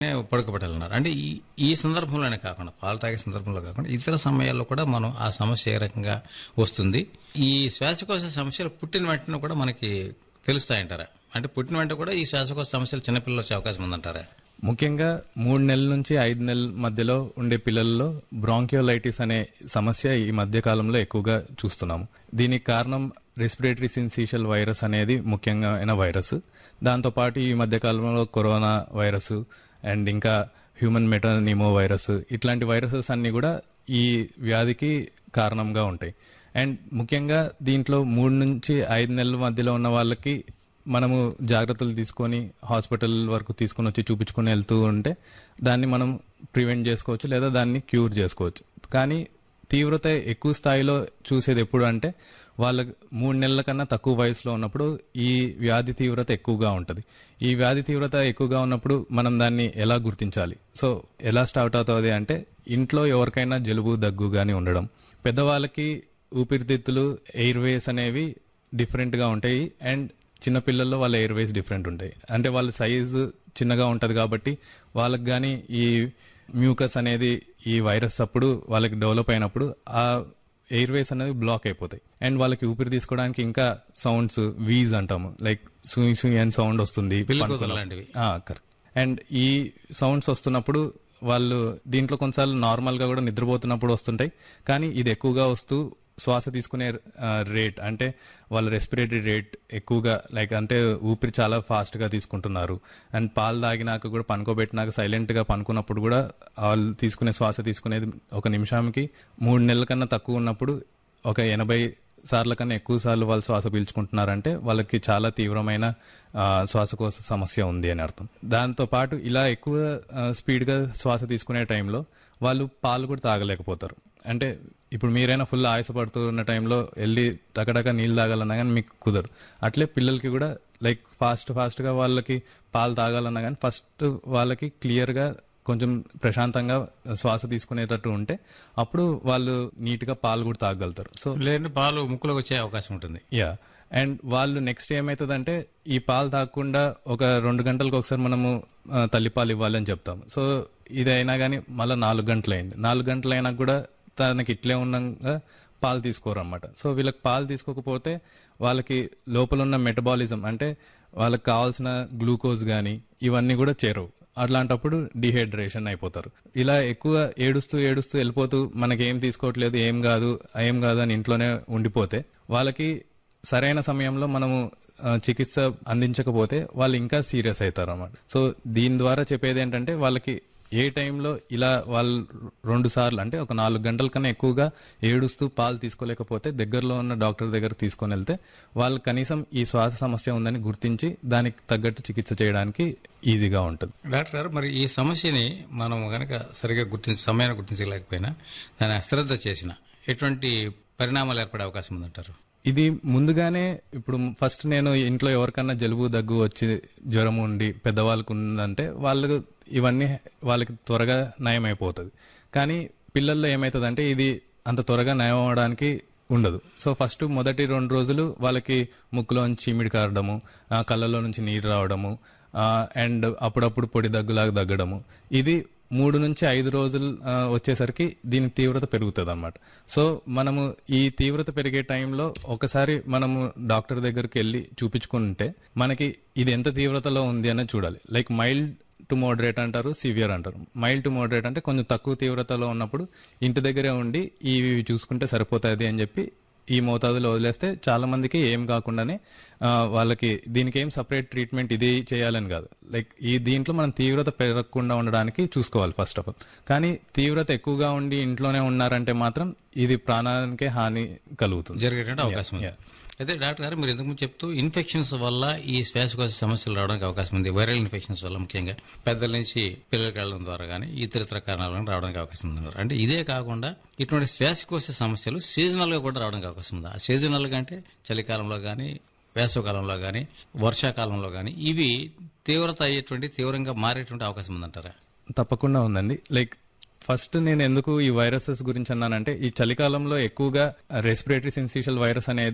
పడుకోబెట్టాలన్నారు అంటే ఈ ఈ సందర్భంలోనే కాకుండా పాలు తాగే సందర్భంలో కాకుండా ఇతర సమయాల్లో కూడా మనం ఆ సమస్య ఏ రకంగా వస్తుంది ఈ శ్వాసకోశ సమస్యలు పుట్టిన వెంటనే కూడా మనకి తెలుస్తాయంటారా అంటే పుట్టిన వెంటనే కూడా ఈ శ్వాసకోశ సమస్యలు చిన్నపిల్లలు వచ్చే అవకాశం ఉందంటారా ముఖ్యంగా మూడు నెలల నుంచి ఐదు నెలల మధ్యలో ఉండే పిల్లల్లో బ్రాంకియోలైటిస్ అనే సమస్య ఈ మధ్య కాలంలో ఎక్కువగా చూస్తున్నాము దీనికి కారణం రెస్పిరేటరీ సిన్సీషియల్ వైరస్ అనేది ముఖ్యమైన వైరస్ దాంతోపాటు ఈ మధ్య కాలంలో కరోనా వైరస్ అండ్ ఇంకా హ్యూమన్ మెటనిమో వైరస్ ఇట్లాంటి వైరసెస్ అన్ని కూడా ఈ వ్యాధికి కారణంగా ఉంటాయి అండ్ ముఖ్యంగా దీంట్లో మూడు నుంచి ఐదు నెలల మధ్యలో ఉన్న వాళ్ళకి మనము జాగ్రత్తలు తీసుకొని హాస్పిటల్ వరకు తీసుకొని వచ్చి చూపించుకొని వెళ్తూ ఉంటే దాన్ని మనం ప్రివెంట్ చేసుకోవచ్చు లేదా దాన్ని క్యూర్ చేసుకోవచ్చు కానీ తీవ్రత ఎక్కువ స్థాయిలో చూసేది ఎప్పుడు అంటే వాళ్ళకి మూడు నెలల కన్నా తక్కువ వయసులో ఉన్నప్పుడు ఈ వ్యాధి తీవ్రత ఎక్కువగా ఉంటుంది ఈ వ్యాధి తీవ్రత ఎక్కువగా ఉన్నప్పుడు మనం దాన్ని ఎలా గుర్తించాలి సో ఎలా స్టార్ట్ అవుతుంది అంటే ఇంట్లో ఎవరికైనా జలుబు దగ్గు కానీ ఉండడం పెద్దవాళ్ళకి ఊపిరితిత్తులు ఎయిర్ వేస్ అనేవి డిఫరెంట్గా ఉంటాయి అండ్ చిన్నపిల్లల్లో వాళ్ళ ఎయిర్ వేస్ డిఫరెంట్ ఉంటాయి అంటే వాళ్ళ సైజు చిన్నగా ఉంటుంది కాబట్టి వాళ్ళకి కానీ ఈ మ్యూకస్ అనేది ఈ వైరస్ అప్పుడు వాళ్ళకి డెవలప్ అయినప్పుడు ఆ ఎయిర్ వేస్ అనేది బ్లాక్ అయిపోతాయి అండ్ వాళ్ళకి ఊపిరి తీసుకోవడానికి ఇంకా సౌండ్స్ వీజ్ అంటాము లైక్ సూయి సూయి అని సౌండ్ వస్తుంది పిల్లకూతురు లాంటివి కరెక్ట్ అండ్ ఈ సౌండ్స్ వస్తున్నప్పుడు వాళ్ళు దీంట్లో కొన్నిసార్లు నార్మల్ గా కూడా నిద్రపోతున్నప్పుడు వస్తుంటాయి కానీ ఇది ఎక్కువగా వస్తూ శ్వాస తీసుకునే రేట్ అంటే వాళ్ళ రెస్పిరేటరీ రేట్ ఎక్కువగా లైక్ అంటే ఊపిరి చాలా ఫాస్ట్ గా తీసుకుంటున్నారు అండ్ పాలు తాగినాక కూడా పనుకోబెట్టినాక సైలెంట్ గా పనుకున్నప్పుడు కూడా వాళ్ళు తీసుకునే శ్వాస తీసుకునేది ఒక నిమిషానికి మూడు నెలల కన్నా తక్కువ ఉన్నప్పుడు ఒక ఎనభై సార్ల కన్నా ఎక్కువ సార్లు వాళ్ళు శ్వాస పీల్చుకుంటున్నారంటే వాళ్ళకి చాలా తీవ్రమైన ఆ, శ్వాసకోశ సమస్య ఉంది అని అర్థం దాంతో పాటు ఇలా ఎక్కువ ఆ, స్పీడ్ గా శ్వాస తీసుకునే టైంలో వాళ్ళు పాలు కూడా తాగలేకపోతారు అంటే ఇప్పుడు మీరైనా ఫుల్ ఆయాసపడుతున్న టైంలో వెళ్ళి టకటక నీళ్ళు తాగాలన్నా కానీ మీకు కుదరదు అట్లే పిల్లలకి కూడా లైక్ ఫాస్ట్ ఫాస్ట్ గా వాళ్ళకి పాలు తాగాలన్నా కానీ ఫస్ట్ వాళ్ళకి క్లియర్ గా కొంచెం ప్రశాంతంగా శ్వాస తీసుకునేటట్టు ఉంటే అప్పుడు వాళ్ళు నీట్ గా పాలు కూడా తాగలుగుతారు సో లేదంటే పాలు ముక్కులోకి వచ్చే అవకాశం ఉంటుంది యా అండ్ వాళ్ళు నెక్స్ట్ ఏమవుతుందంటే ఈ పాలు తాగకుండా ఒక రెండు గంటలకు ఒకసారి మనము ఆ, తల్లిపాలు ఇవ్వాలని చెప్తాం సో ఇది అయినా కానీ మళ్ళీ నాలుగు గంటలు అయింది నాలుగు గంటలు అయినా కూడా తనకి ఇట్లే ఉండగా పాలు తీసుకోరు అనమాట సో వీళ్ళకి పాలు తీసుకోకపోతే వాళ్ళకి లోపల ఉన్న మెటబాలిజం అంటే వాళ్ళకి కావాల్సిన గ్లూకోజ్ కానీ ఇవన్నీ కూడా చేరవు అట్లాంటప్పుడు డిహైడ్రేషన్ అయిపోతారు ఇలా ఎక్కువ ఏడుస్తూ ఏడుస్తూ వెళ్ళిపోతూ మనకి ఏం తీసుకోవట్లేదు ఏం కాదు ఏం కాదు అని ఇంట్లోనే ఉండిపోతే వాళ్ళకి సరైన సమయంలో మనము ఆ, చికిత్స అందించకపోతే వాళ్ళు ఇంకా సీరియస్ అవుతారు అన్నమాట సో దీని ద్వారా చెప్పేది ఏంటంటే వాళ్ళకి ఏ టైంలో ఇలా వాళ్ళు రెండు సార్లు అంటే ఒక నాలుగు గంటల కన్నా ఎక్కువగా ఏడుస్తూ పాలు తీసుకోలేకపోతే దగ్గరలో ఉన్న డాక్టర్ దగ్గర తీసుకొని వెళ్తే వాళ్ళు కనీసం ఈ శ్వాస సమస్య ఉందని గుర్తించి దానికి తగ్గట్టు చికిత్స చేయడానికి ఈజీగా ఉంటుంది డాక్టర్ గారు మరి ఈ సమస్యని మనం గనక సరిగా గుర్తించి సమయాన్ని గుర్తించలేకపోయినా దాన్ని అశ్రద్ధ చేసిన ఎటువంటి పరిణామాలు ఏర్పడే అవకాశం ఉందంటారు ఇది ముందుగానే ఇప్పుడు ఫస్ట్ నేను ఇంట్లో ఎవరికన్నా జలుబు దగ్గు వచ్చి జ్వరం ఉండి పెద్దవాళ్ళకు ఉందంటే వాళ్ళకు ఇవన్నీ వాళ్ళకి త్వరగా నయం అయిపోతుంది కానీ పిల్లల్లో ఏమవుతుందంటే ఇది అంత త్వరగా నయం అవడానికి ఉండదు సో ఫస్ట్ మొదటి రెండు రోజులు వాళ్ళకి ముక్కులోంచి చీమిడి కారడము ఆ, కళ్ళలో నుంచి నీరు రావడము అండ్ అప్పుడప్పుడు పొడి దగ్గులాగా దగ్గడము ఇది మూడు నుంచి ఐదు రోజులు ఆ, వచ్చేసరికి దీని తీవ్రత పెరుగుతుంది అనమాట సో మనము ఈ తీవ్రత పెరిగే టైంలో ఒకసారి మనము డాక్టర్ దగ్గరికి వెళ్ళి చూపించుకుంటే మనకి ఇది ఎంత తీవ్రతలో ఉంది అనేది చూడాలి లైక్ మైల్డ్ టు మోడరేట్ అంటారు సివియర్ అంటారు మైల్డ్ టు మోడరేట్ అంటే కొంచెం తక్కువ తీవ్రతలో ఉన్నప్పుడు ఇంటి దగ్గరే ఉండి ఇవి చూసుకుంటే సరిపోతుంది అని చెప్పి ఈ మోతాదులో వదిలేస్తే చాలా మందికి ఏం కాకుండానే ఆ, వాళ్ళకి దీనికి ఏం సపరేట్ ట్రీట్మెంట్ ఇది చేయాలని కాదు లైక్ ఈ దీంట్లో మనం తీవ్రత పెరగకుండా ఉండడానికి చూసుకోవాలి ఫస్ట్ ఆఫ్ ఆల్ కానీ తీవ్రత ఎక్కువగా ఉండి ఇంట్లోనే ఉన్నారంటే మాత్రం ఇది ప్రాణానికే హాని కలుగుతుంది జరిగేటువంటి అవకాశం ఉంది అయితే డాక్టర్ గారు మీరు ఇంతకుముందు చెప్తూ ఇన్ఫెక్షన్స్ వల్ల ఈ శ్వాసకోశ సమస్యలు రావడానికి అవకాశం ఉంది వైరల్ ఇన్ఫెక్షన్స్ వల్ల ముఖ్యంగా పెద్దల నుంచి పిల్లలకి వెళ్ళడం ద్వారా కానీ ఇతరితర కారణాల వల్ల రావడానికి అవకాశం ఉంది అంటే ఇదే కాకుండా ఇటువంటి శ్వాసకోశ సమస్యలు సీజనల్ గా కూడా రావడానికి అవకాశం ఉంది ఆ సీజనల్ గా అంటే చలికాలంలో కానీ వేసవకాలంలో కానీ వర్షాకాలంలో కానీ ఇవి తీవ్రత అయ్యేటువంటి తీవ్రంగా మారేటువంటి అవకాశం ఉందంటారా తప్పకుండా ఉందండి లైక్ ఫస్ట్ నేను ఎందుకు ఈ వైరసెస్ గురించి అన్నానంటే ఈ చలికాలంలో ఎక్కువగా రెస్పిరేటరీ సెన్సిషియల్ వైరస్ అనేది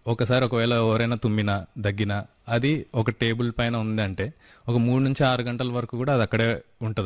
ఒకసారి ఒకవేళ ఎవరైనా తుమ్మినా దగ్గినా అది ఒక టేబుల్ పైన ఉందంటే ఒక మూడు నుంచి ఆరు గంటల వరకు కూడా అది అక్కడే ఉంటుంది